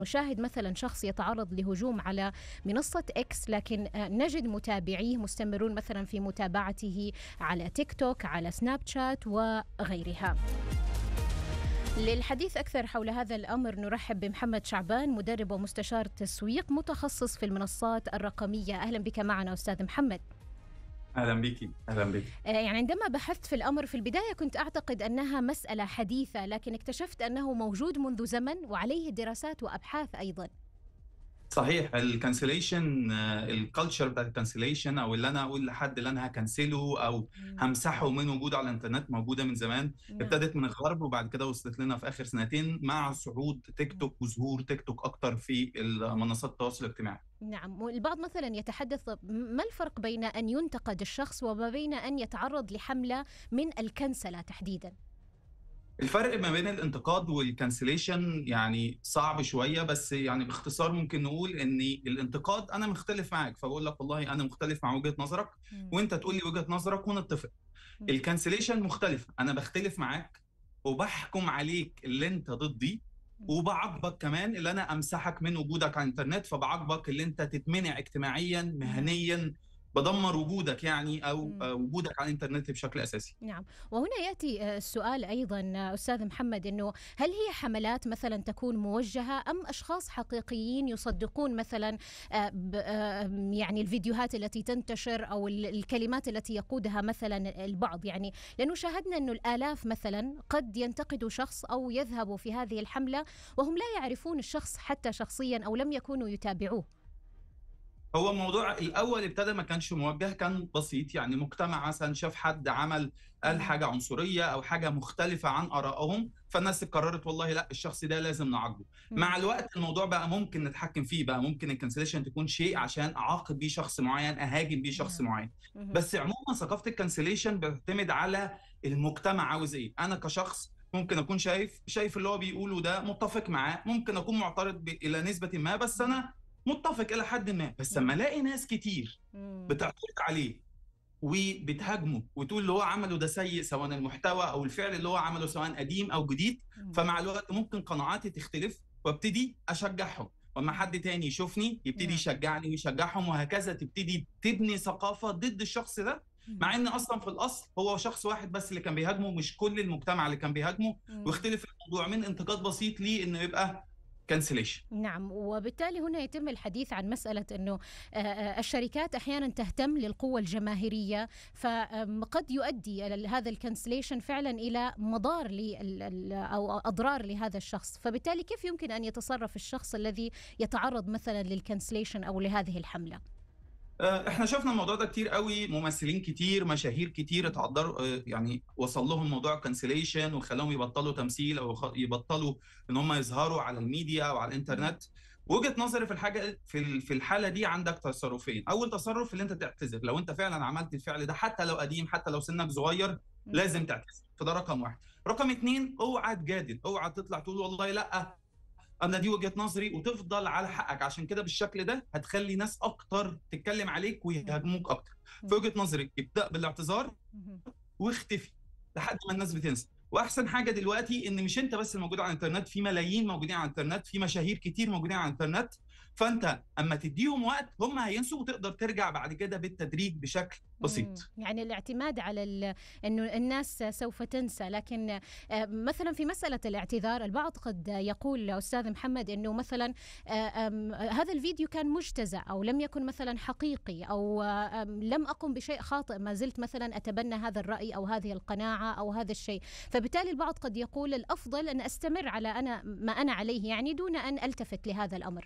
نشاهد مثلا شخص يتعرض لهجوم على منصة إكس لكن نجد متابعيه مستمرون مثلا في متابعته على تيك توك على سناب شات وغيرها للحديث أكثر حول هذا الأمر نرحب بمحمد شعبان مدرب ومستشار تسويق متخصص في المنصات الرقمية أهلا بك معنا أستاذ محمد اهلا بك اهلا بك يعني عندما بحثت في الامر في البدايه كنت اعتقد انها مساله حديثه لكن اكتشفت انه موجود منذ زمن وعليه دراسات وابحاث ايضا صحيح الكانسليشن الكالتشر بتاع الكانسليشن او اللي انا اقول لحد اللي انا هكنسله او همسحه من وجوده على الانترنت موجوده من زمان نعم. ابتدت من الغرب وبعد كده وصلت لنا في اخر سنتين مع صعود تيك توك وظهور تيك توك اكتر في منصات التواصل الاجتماعي نعم والبعض مثلا يتحدث ما الفرق بين ان ينتقد الشخص وما بين ان يتعرض لحمله من الكنسله تحديدا الفرق ما بين الانتقاد والكانسليشن يعني صعب شويه بس يعني باختصار ممكن نقول ان الانتقاد انا مختلف معاك فبقول لك والله انا مختلف مع وجهه نظرك وانت تقول لي وجهه نظرك ونتفق الكانسليشن مختلف انا بختلف معاك وبحكم عليك اللي انت ضدي وبعاقبك كمان اللي انا امسحك من وجودك على الانترنت فبعاقبك اللي انت تتمنع اجتماعيا مهنيا بدمر وجودك يعني او مم. وجودك على الانترنت بشكل اساسي نعم وهنا ياتي السؤال ايضا استاذ محمد انه هل هي حملات مثلا تكون موجهه ام اشخاص حقيقيين يصدقون مثلا آه، ب- آه، يعني الفيديوهات التي تنتشر او ال- الكلمات التي يقودها مثلا البعض يعني لانه شاهدنا انه الالاف مثلا قد ينتقدوا شخص او يذهبوا في هذه الحمله وهم لا يعرفون الشخص حتى شخصيا او لم يكونوا يتابعوه هو الموضوع الاول ابتدى ما كانش موجه كان بسيط يعني مجتمع مثلا شاف حد عمل مم. قال حاجه عنصريه او حاجه مختلفه عن ارائهم فالناس قررت والله لا الشخص ده لازم نعاقبه مع الوقت الموضوع بقى ممكن نتحكم فيه بقى ممكن الكانسليشن تكون شيء عشان اعاقب بيه شخص معين اهاجم بيه شخص نعم. معين مهم. بس عموما ثقافه الكانسليشن بتعتمد على المجتمع عاوز ايه انا كشخص ممكن اكون شايف شايف اللي هو بيقوله ده متفق معاه ممكن اكون معترض ب... الى نسبه ما بس انا متفق الى حد ما بس لما الاقي ناس كتير مم. بتعترض عليه وبتهاجمه وتقول اللي هو عمله ده سيء سواء المحتوى او الفعل اللي هو عمله سواء قديم او جديد مم. فمع الوقت ممكن قناعاتي تختلف وابتدي اشجعهم واما حد تاني يشوفني يبتدي نعم. يشجعني ويشجعهم وهكذا تبتدي تبني ثقافه ضد الشخص ده مع ان اصلا في الاصل هو شخص واحد بس اللي كان بيهاجمه مش كل المجتمع اللي كان بيهاجمه مم. واختلف الموضوع من انتقاد بسيط ليه انه يبقى كانسليشن نعم وبالتالي هنا يتم الحديث عن مسألة أنه آه، آه، الشركات أحيانا تهتم للقوة الجماهيرية فقد يؤدي ال- هذا الكنسليشن فعلا إلى مضار لل- ال- أو أضرار لهذا الشخص فبالتالي كيف يمكن أن يتصرف الشخص الذي يتعرض مثلا للكنسليشن أو لهذه الحملة آه، احنا شفنا الموضوع ده كتير قوي ممثلين كتير مشاهير كتير اتعذروا آه، يعني وصل لهم موضوع الكانسليشن وخلاهم يبطلوا تمثيل او خ- يبطلوا ان هم يظهروا على الميديا او على الانترنت وجهة نظري في الحاجه في ال- في الحاله دي عندك تصرفين اول تصرف اللي انت تعتذر لو انت فعلا عملت الفعل ده حتى لو قديم حتى لو سنك صغير لازم تعتذر فده رقم واحد رقم اتنين اوعى تجادل اوعى تطلع تقول والله لا انا دي وجهه نظري وتفضل على حقك عشان كده بالشكل ده هتخلي ناس اكتر تتكلم عليك ويهاجموك اكتر في وجهه نظري ابدا بالاعتذار مهم. واختفي لحد ما الناس بتنسى واحسن حاجه دلوقتي ان مش انت بس الموجود على الانترنت في ملايين موجودين على الانترنت في مشاهير كتير موجودين على الانترنت فانت اما تديهم وقت هم هينسوا وتقدر ترجع بعد كده بالتدريج بشكل بسيط مم. يعني الاعتماد على ال- انه الناس سوف تنسى لكن آه، مثلا في مساله الاعتذار البعض قد يقول استاذ محمد انه مثلا آه، آم، هذا الفيديو كان مجتزأ او لم يكن مثلا حقيقي او آه، آم، لم اقم بشيء خاطئ ما زلت مثلا اتبنى هذا الراي او هذه القناعه او هذا الشيء فبالتالي البعض قد يقول الافضل ان استمر على انا ما انا عليه يعني دون ان التفت لهذا الامر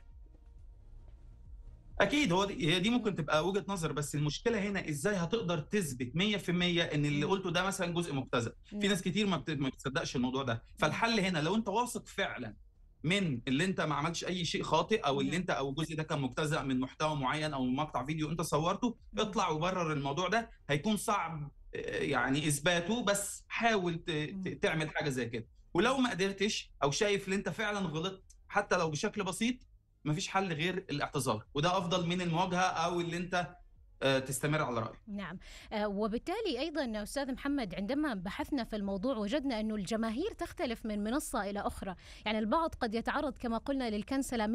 اكيد هو دي هي دي ممكن تبقى وجهه نظر بس المشكله هنا ازاي هتقدر تثبت 100% ان اللي مم. قلته ده مثلا جزء مبتذل في ناس كتير ما بت- ما بتصدقش الموضوع ده فالحل هنا لو انت واثق فعلا من اللي انت ما عملتش اي شيء خاطئ او اللي نعم. انت او الجزء ده كان مبتذل من محتوى معين او من مقطع فيديو انت صورته مم. اطلع وبرر الموضوع ده هيكون صعب آه، يعني اثباته بس حاول ت- ت- مم. تعمل حاجه زي كده ولو ما قدرتش او شايف ان انت فعلا غلطت حتى لو بشكل بسيط مفيش حل غير الاعتذار وده افضل من المواجهه او اللي انت تستمر على رأيه نعم وبالتالي أيضا أستاذ محمد عندما بحثنا في الموضوع وجدنا أنه الجماهير تختلف من منصة إلى أخرى يعني البعض قد يتعرض كما قلنا للكنسلة